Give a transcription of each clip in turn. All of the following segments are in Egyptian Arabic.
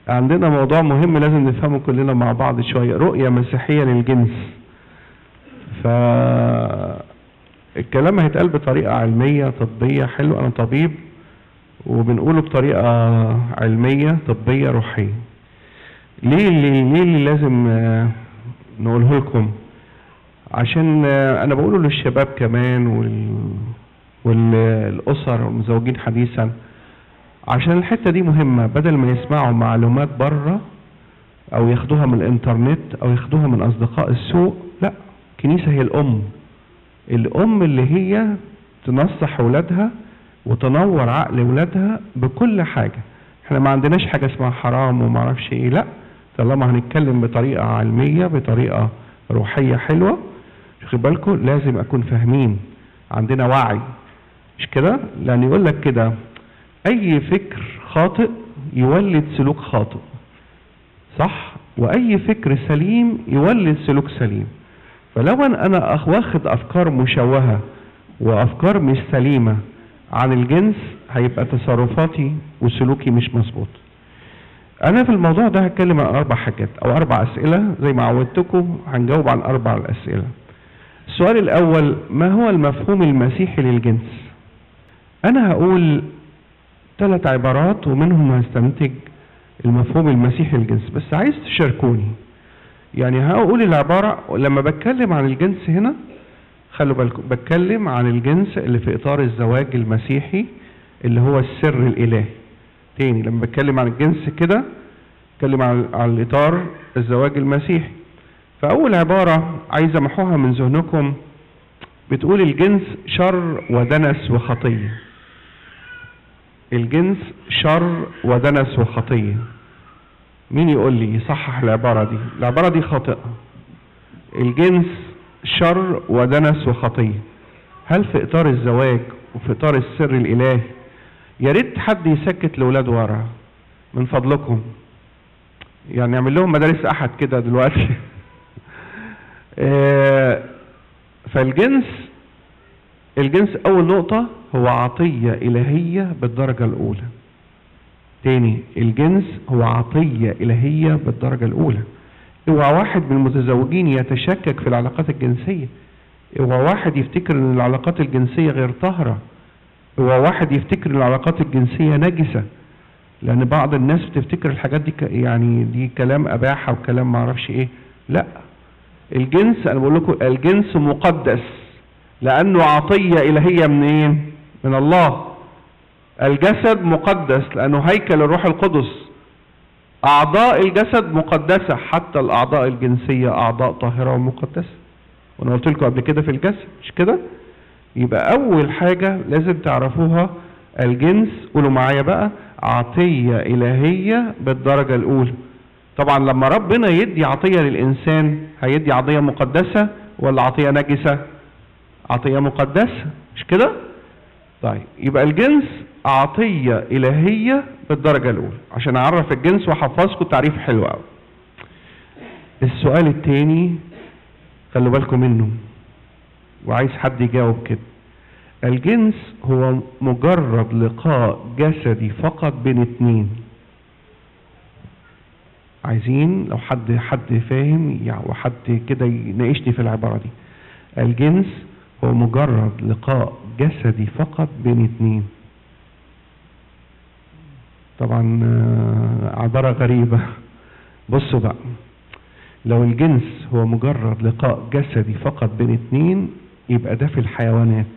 عندنا موضوع مهم لازم نفهمه كلنا مع بعض شوية رؤية مسيحية للجنس ف الكلام هيتقال بطريقة علمية طبية حلو أنا طبيب وبنقوله بطريقة علمية طبية روحية ليه اللي, ليه اللي لازم آه، نقوله لكم عشان آه، أنا بقوله للشباب كمان وال... والأسر والمزوجين حديثا عشان الحتة دي مهمة بدل ما يسمعوا معلومات بره أو ياخدوها من الإنترنت أو ياخدوها من أصدقاء السوق لا الكنيسة هي الأم الأم اللي هي تنصح ولادها وتنور عقل ولادها بكل حاجة احنا ما عندناش حاجة اسمها حرام وما اعرفش ايه لا طالما هنتكلم بطريقة علمية بطريقة روحية حلوة خد بالكم لازم اكون فاهمين عندنا وعي مش كده لان يقول لك كده اي فكر خاطئ يولد سلوك خاطئ صح واي فكر سليم يولد سلوك سليم فلو أنا- انا أخ- واخد افكار مشوهة وافكار مش سليمة عن الجنس هيبقى تصرفاتي وسلوكي مش مظبوط انا في الموضوع ده هتكلم عن اربع حاجات او اربع اسئلة زي ما عودتكم هنجاوب عن اربع الاسئلة السؤال الاول ما هو المفهوم المسيحي للجنس انا هقول ثلاث عبارات ومنهم هستنتج المفهوم المسيحي للجنس بس عايز تشاركوني يعني هقول العبارة لما بتكلم عن الجنس هنا خلوا بالكم بتكلم عن الجنس اللي في اطار الزواج المسيحي اللي هو السر الالهي تاني لما بتكلم عن الجنس كده بتكلم عن عن الاطار الزواج المسيحي فاول عبارة عايز امحوها من ذهنكم بتقول الجنس شر ودنس وخطية الجنس شر ودنس وخطية مين يقول لي يصحح العبارة دي العبارة دي خاطئة الجنس شر ودنس وخطية هل في إطار الزواج وفي إطار السر الإلهي يا ريت حد يسكت لأولاد ورا من فضلكم يعني نعمل لهم مدارس أحد كده دلوقتي آه، فالجنس الجنس أول نقطة هو عطية إلهية بالدرجة الأولى تاني الجنس هو عطية إلهية بالدرجة الأولى اوعى واحد من المتزوجين يتشكك في العلاقات الجنسية اوعى واحد يفتكر ان العلاقات الجنسية غير طاهرة اوعى واحد يفتكر ان العلاقات الجنسية نجسة لان بعض الناس بتفتكر الحاجات دي ك- يعني دي كلام اباحة وكلام معرفش ايه لا الجنس انا بقول لكم الجنس مقدس لانه عطية الهية منين من الله الجسد مقدس لانه هيكل الروح القدس اعضاء الجسد مقدسة حتى الاعضاء الجنسية اعضاء طاهرة ومقدسة وانا قلت لكم قبل كده في الجسد مش كده يبقى اول حاجة لازم تعرفوها الجنس قولوا معايا بقى عطية الهية بالدرجة الاولى طبعا لما ربنا يدي عطية للانسان هيدي عطية مقدسة ولا عطية نجسة عطية مقدسة مش كده طيب يبقى الجنس عطية إلهية بالدرجة الأولى عشان أعرف الجنس وأحفظكم تعريف حلو أوي السؤال التاني خلوا بالكم منه وعايز حد يجاوب كده الجنس هو مجرد لقاء جسدي فقط بين اتنين عايزين لو حد حد فاهم يعني وحد كده يناقشني في العبارة دي الجنس هو مجرد لقاء جسدي فقط بين اتنين طبعا آه، عبارة غريبة بصوا بقى لو الجنس هو مجرد لقاء جسدي فقط بين اتنين يبقى ده في الحيوانات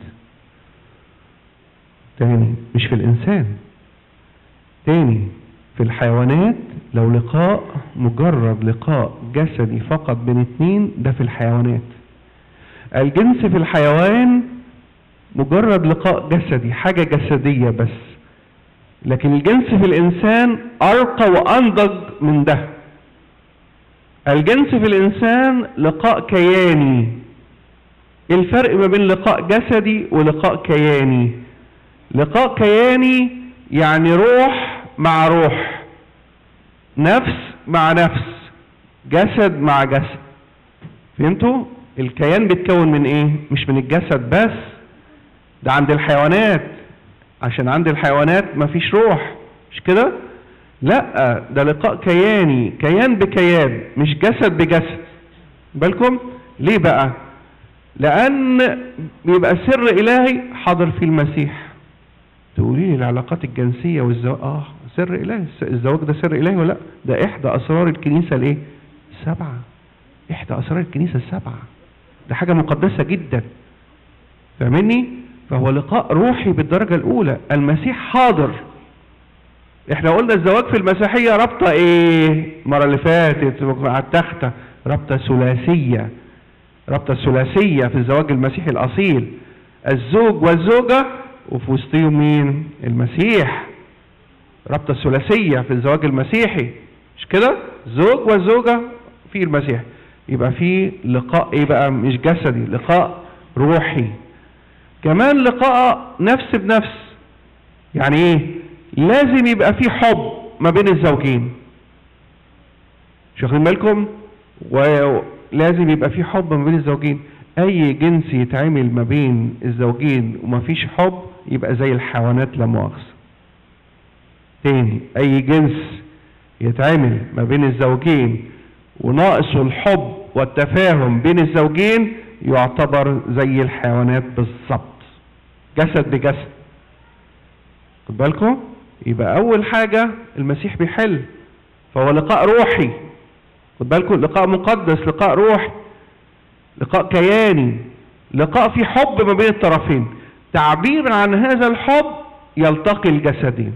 تاني مش في الإنسان تاني في الحيوانات لو لقاء مجرد لقاء جسدي فقط بين اتنين ده في الحيوانات الجنس في الحيوان مجرد لقاء جسدي حاجة جسدية بس لكن الجنس في الإنسان أرقى وأنضج من ده الجنس في الإنسان لقاء كياني إيه الفرق ما بين لقاء جسدي ولقاء كياني لقاء كياني يعني روح مع روح نفس مع نفس جسد مع جسد فهمتوا الكيان بيتكون من ايه مش من الجسد بس ده عند الحيوانات عشان عند الحيوانات مفيش روح مش كده لا ده لقاء كياني كيان بكيان مش جسد بجسد بالكم ليه بقى لان بيبقى سر الهي حاضر في المسيح تقولي لي العلاقات الجنسية والزواج اه سر الهي الزواج ده سر الهي ولا لا ده احدى اسرار الكنيسة الايه سبعة احدى اسرار الكنيسة السبعة ده حاجة مقدسة جدا فاهمني فهو لقاء روحي بالدرجة الاولى المسيح حاضر احنا قلنا الزواج في المسيحية رابطة ايه المرة اللي فاتت على التختة رابطة ثلاثية رابطة ثلاثية في الزواج المسيحي الاصيل الزوج والزوجة وفي وسطهم مين المسيح رابطة ثلاثية في الزواج المسيحي مش كده زوج وزوجة في المسيح يبقى في لقاء ايه بقى مش جسدي لقاء روحي كمان لقاء نفس بنفس يعني ايه لازم يبقى في حب ما بين الزوجين مش واخدين بالكم ولازم يبقى في حب ما بين الزوجين اي جنس يتعمل ما بين الزوجين وما فيش حب يبقى زي الحيوانات لا مؤاخذة تاني اي جنس يتعمل ما بين الزوجين وناقص الحب والتفاهم بين الزوجين يعتبر زي الحيوانات بالظبط جسد بجسد خد بالكم يبقى اول حاجة المسيح بيحل فهو لقاء روحي خد بالكم لقاء مقدس لقاء روحي لقاء كياني لقاء في حب ما بين الطرفين تعبير عن هذا الحب يلتقي الجسدين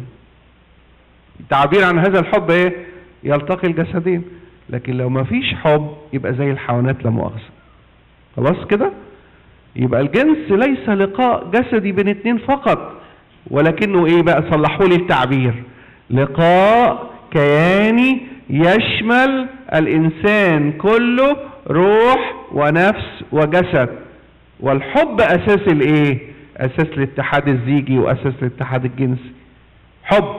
تعبير عن هذا الحب ايه يلتقي الجسدين لكن لو ما فيش حب يبقى زي الحيوانات لا مؤاخذه خلاص كده يبقى الجنس ليس لقاء جسدي بين اتنين فقط ولكنه ايه بقى صلحوا لي التعبير لقاء كياني يشمل الانسان كله روح ونفس وجسد والحب اساس الايه اساس الاتحاد الزيجي واساس الاتحاد الجنسي حب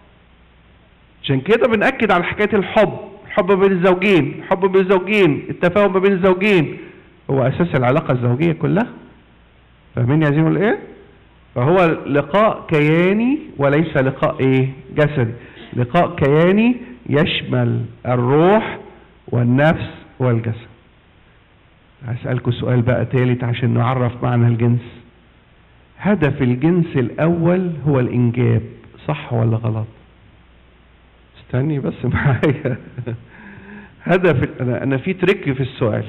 عشان كده بنأكد على حكاية الحب الحب بين الزوجين الحب بين الزوجين التفاهم بين الزوجين هو اساس العلاقة الزوجية كلها فاهمين يا زينو الايه فهو لقاء كياني وليس لقاء ايه جسدي لقاء كياني يشمل الروح والنفس والجسد هسألكم سؤال بقى تالت عشان نعرف معنى الجنس هدف الجنس الأول هو الإنجاب صح ولا غلط استني بس معايا هدف أنا, أنا في تريك في السؤال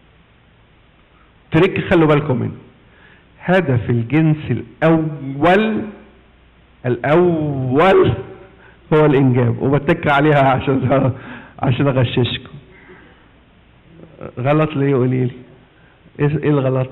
تريك خلوا بالكم منه هدف الجنس الأول الأول هو الإنجاب وبتك عليها عشان عشان أغششكم غلط ليه قولي لي ايه الغلط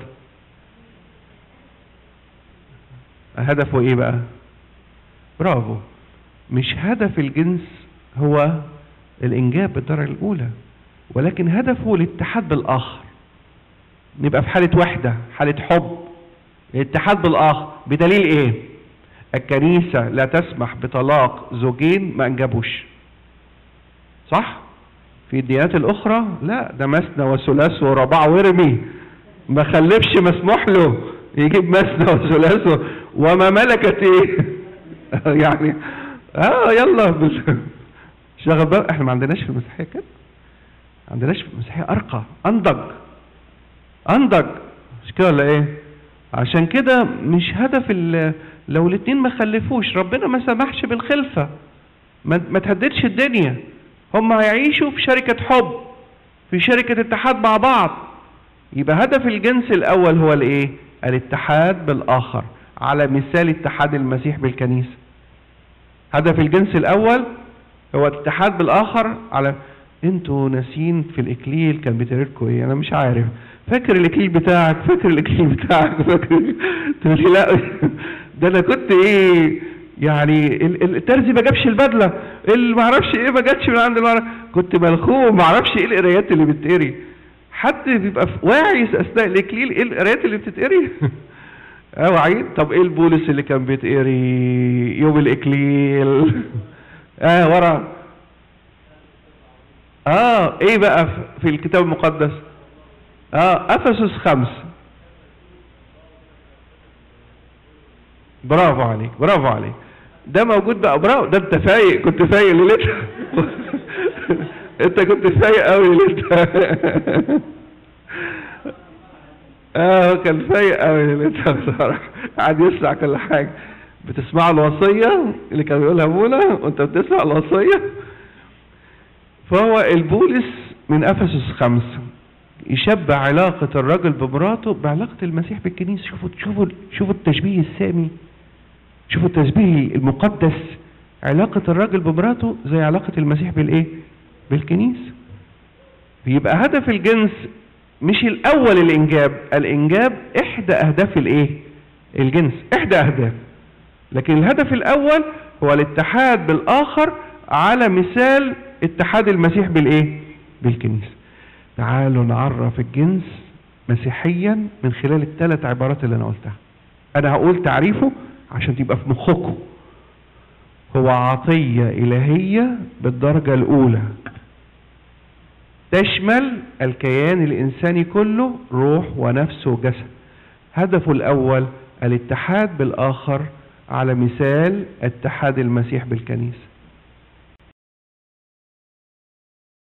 هدفه ايه بقى برافو مش هدف الجنس هو الانجاب بالدرجة الاولى ولكن هدفه الاتحاد بالاخر نبقى في حالة وحدة حالة حب الاتحاد بالاخر بدليل ايه الكنيسة لا تسمح بطلاق زوجين ما انجبوش صح في الديانات الاخرى لا ده مثنى وثلاث ورباع وارمي ما خلفش مسموح له يجيب مثنى وثلاث وما ملكت ايه يعني اه يلا شغل بقى احنا ما عندناش في المسيحيه كده ما عندناش في المسيحيه ارقى انضج انضج مش كده ولا ايه عشان كده مش هدف لو الاثنين ما خلفوش ربنا ما سمحش بالخلفه ما, ما تهددش الدنيا هم هيعيشوا في شركة حب في شركة اتحاد مع بعض يبقى هدف الجنس الاول هو الايه الاتحاد بالاخر على مثال اتحاد المسيح بالكنيسة هدف الجنس الاول هو الاتحاد بالاخر على انتوا ناسين في الاكليل كان بيتقريلكوا ايه انا مش عارف فاكر الاكليل بتاعك فاكر الاكليل بتاعك فاكر تقول لي لا ده انا كنت ايه يعني الترزي ما جابش البدله اللي ما اعرفش ايه ما جاتش من عند المعرفة. كنت ملخوم ما اعرفش ايه القرايات اللي بتتقري حد بيبقى واعي اثناء الاكليل ايه القرايات اللي بتتقري اه وعيد طب ايه البولس اللي كان بيتقري يوم الاكليل اه ورا اه ايه بقى في الكتاب المقدس اه افسس خمس برافو عليك برافو عليك ده موجود بقى برافو ده انت فايق كنت فايق ليلتها انت كنت فايق قوي ليلتها اه كان فايق قوي ليلتها بصراحه قاعد يسمع كل حاجه بتسمع الوصيه اللي كان بيقولها ابونا وانت بتسمع الوصيه فهو البولس من افسس خمسه يشبه علاقة الرجل بمراته بعلاقة المسيح بالكنيسة شوفوا شوفوا شوفوا التشبيه السامي شوفوا التشبيه المقدس علاقة الرجل بمراته زي علاقة المسيح بالايه؟ بالكنيسة بيبقى هدف الجنس مش الاول الانجاب الانجاب احدى اهداف الايه؟ الجنس احدى اهداف لكن الهدف الاول هو الاتحاد بالاخر على مثال اتحاد المسيح بالايه؟ بالكنيسة تعالوا نعرف الجنس مسيحيا من خلال الثلاث عبارات اللي انا قلتها انا هقول تعريفه عشان تبقى في مخكم هو عطية إلهية بالدرجة الأولى تشمل الكيان الإنساني كله روح ونفس وجسد هدفه الأول الاتحاد بالآخر على مثال اتحاد المسيح بالكنيسة